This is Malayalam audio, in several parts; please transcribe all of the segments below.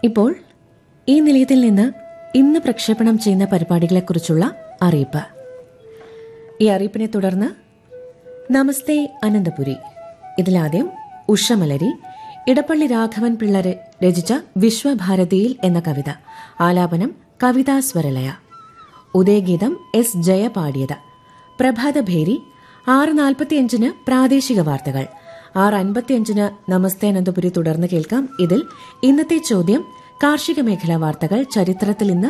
ഇപ്പോൾ ഈ നിലയത്തിൽ നിന്ന് ഇന്ന് പ്രക്ഷേപണം ചെയ്യുന്ന പരിപാടികളെക്കുറിച്ചുള്ള അറിയിപ്പ് ഈ അറിയിപ്പിനെ തുടർന്ന് നമസ്തേ അനന്തപുരി ഇതിലാദ്യം ഉഷമലരി ഇടപ്പള്ളി രാഘവൻ പിള്ള ര- രചിച്ച വിശ്വഭാരതിയിൽ എന്ന കവിത ആലാപനം കവിതാ സ്വരലയ ഉദയഗീതം എസ് ജയ പാടിയത് പ്രഭാതഭേരി ആറ് നാൽപ്പത്തിയഞ്ചിന് പ്രാദേശിക വാർത്തകൾ ആറ് അൻപത്തിയഞ്ചിന് നമസ്തേ അനന്തപുരി തുടർന്ന് കേൾക്കാം ഇതിൽ ഇന്നത്തെ ചോദ്യം കാർഷിക മേഖലാ വാർത്തകൾ ചരിത്രത്തിൽ ഇന്ന്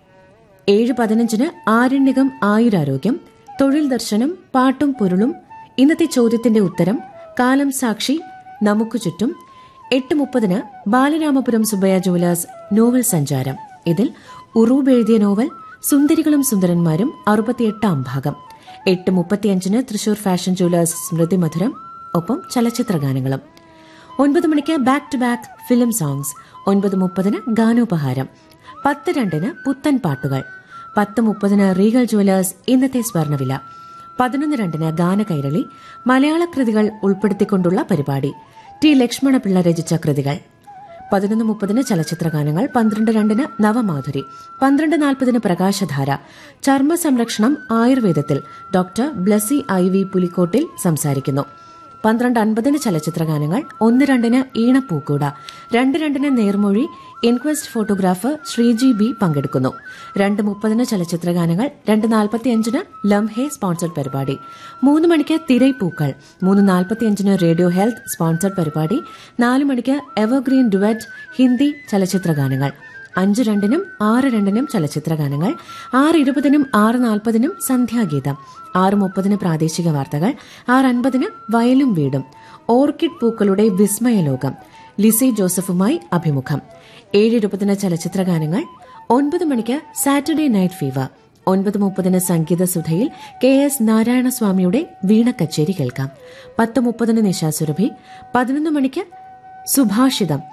ഏഴ് പതിനഞ്ചിന് ആരണ്യകം ആയുരാരോഗ്യം തൊഴിൽ ദർശനം പാട്ടും പൊരുളും ഇന്നത്തെ ചോദ്യത്തിന്റെ ഉത്തരം കാലം സാക്ഷി നമുക്ക് ചുറ്റും എട്ട് മുപ്പതിന് ബാലരാമപുരം സുബയ ജുവലേഴ്സ് നോവൽ സഞ്ചാരം ഇതിൽ ഉറൂബ് എഴുതിയ നോവൽ സുന്ദരികളും സുന്ദരന്മാരും അറുപത്തിയെട്ടാം ഭാഗം എട്ട് മുപ്പത്തിയഞ്ചിന് തൃശൂർ ഫാഷൻ ജുവലേഴ്സ് സ്മൃതി മധുരം ഒപ്പം ചലച്ചിത്രഗാനങ്ങളും ഒൻപത് മണിക്ക് back to back film songs ഒൻപത് മുപ്പതിന് ഗാനോപഹാരം പത്ത് രണ്ടിന് പുത്തൻ പാട്ടുകൾ പത്ത് മുപ്പതിന് റീഗൽ ജുവലേഴ്സ് ഇന്നത്തെ സ്വർണ്ണവില പതിനൊന്ന് രണ്ടിന് ഗാനകൈരളി മലയാള കൃതികൾ ഉൾപ്പെടുത്തിക്കൊണ്ടുള്ള പരിപാടി ടി ലക്ഷ്മണപിള്ള രചിച്ച കൃതികൾ പതിനൊന്ന് മുപ്പതിന് ചലച്ചിത്രഗാനങ്ങൾ പന്ത്രണ്ട് രണ്ടിന് നവമാധുരി പന്ത്രണ്ട് നാൽപ്പതിന് പ്രകാശധാര ചർമ്മ സംരക്ഷണം ആയുർവേദത്തിൽ doctor Blessy I V Pulikottil സംസാരിക്കുന്നു പന്ത്രണ്ട് അൻപതിന് ചലച്ചിത്രഗാനങ്ങൾ ഒന്ന് രണ്ടിന് ഈണപ്പൂക്കൂട രണ്ട് രണ്ടിന് നേർമൊഴി ഇൻക്വസ്റ്റ് ഫോട്ടോഗ്രാഫർ ശ്രീജി ബി പങ്കെടുക്കുന്നു രണ്ട് മുപ്പതിന് ചലച്ചിത്രഗാനങ്ങൾ രണ്ട് നാൽപ്പത്തിയഞ്ചിന് ലംഹെ സ്പോൺസർഡ് പരിപാടി മൂന്ന് മണിക്ക് തിരൈപ്പൂക്കൾ മൂന്ന് നാൽപ്പത്തിയഞ്ചിന് റേഡിയോ ഹെൽത്ത് സ്പോൺസർഡ് പരിപാടി നാല് മണിക്ക് എവർഗ്രീൻ ഡുവറ്റ് ഹിന്ദി ചലച്ചിത്രഗാനങ്ങൾ അഞ്ച് രണ്ടിനും ആറ് രണ്ടിനും ചലച്ചിത്രഗാനങ്ങൾ ആറ് ഇരുപതിനും ആറ് നാൽപ്പതിനും സന്ധ്യാഗീതം ആറ് മുപ്പതിന് പ്രാദേശിക വാർത്തകൾ ആറ് അൻപതിന് വയലും വീടും ഓർക്കിഡ് പൂക്കളുടെ വിസ്മയലോകം ലിസി ജോസഫുമായി അഭിമുഖം ഏഴ് ഇരുപതിന് ചലച്ചിത്രഗാനങ്ങൾ ഒൻപത് മണിക്ക് സാറ്റർഡേ നൈറ്റ് ഫീവർ ഒൻപത് മുപ്പതിന് സംഗീത സുധയിൽ കെ എസ് നാരായണസ്വാമിയുടെ വീണ കച്ചേരി കേൾക്കാം പത്ത് മുപ്പതിന് നിശാസുരഭി പതിനൊന്ന് മണിക്ക് സുഭാഷിതം